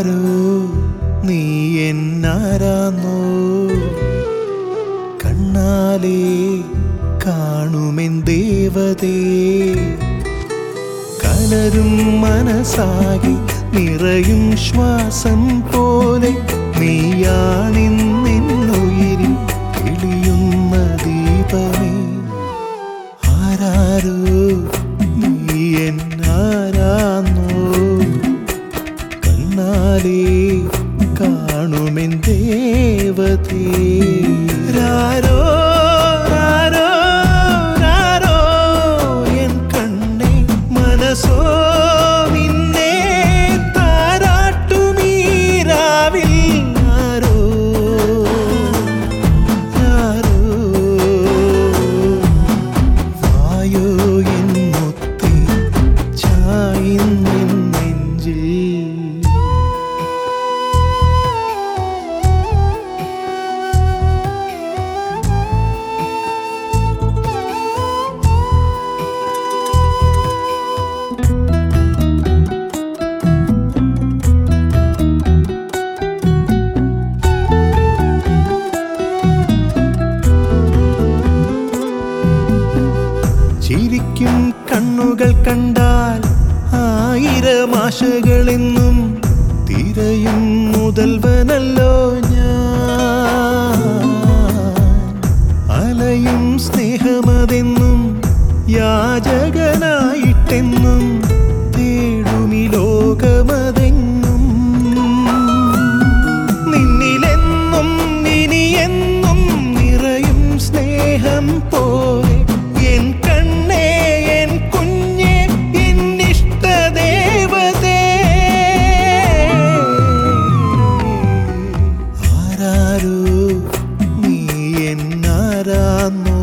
ആരാരോ നീ എന്നാരാന്നോ കണ്ണാലേ കാണുമെൻ ദേവതേ കലരും മനസ്സാകി നിറയും ശ്വാസം പോലെ നീയാണിന്നുയിരിൽ തെളിയുന്ന ദീപമേ ആരാരോ നീ എന്നാരാന്നോ കണ്ണാലേ കാണുമെൻ ദേവതേ രാരോ രാരോ രാരോ എൻ കണ്ണേ മനസ്സോ നിന്നെ താരാട്ടുമീരാവിൽ ആരോ ആരോ വായോ എൻ മുത്തേ ചായിന്നെൻ നെഞ്ചിൽ ചിരിക്കും കണ്ണുകൾ കണ്ടാൽ ആയിരം ആശകളെന്നും തിരയും മുതൽവനല്ലോ ഞാൻ അലയും സ്നേഹമതെന്നും യാചകനായിട്ടെന്നും തേടുമി ലോകമതെങ്ങും നിന്നിലെന്നും ഇനിയെന്നും നിറയും സ്നേഹം പോലെ എൻ കണ്ണേ എൻ കുഞ്ഞെ എന്നിഷ്ട ദേവതേ ആരാരോ നീ എന്നാരാന്നോ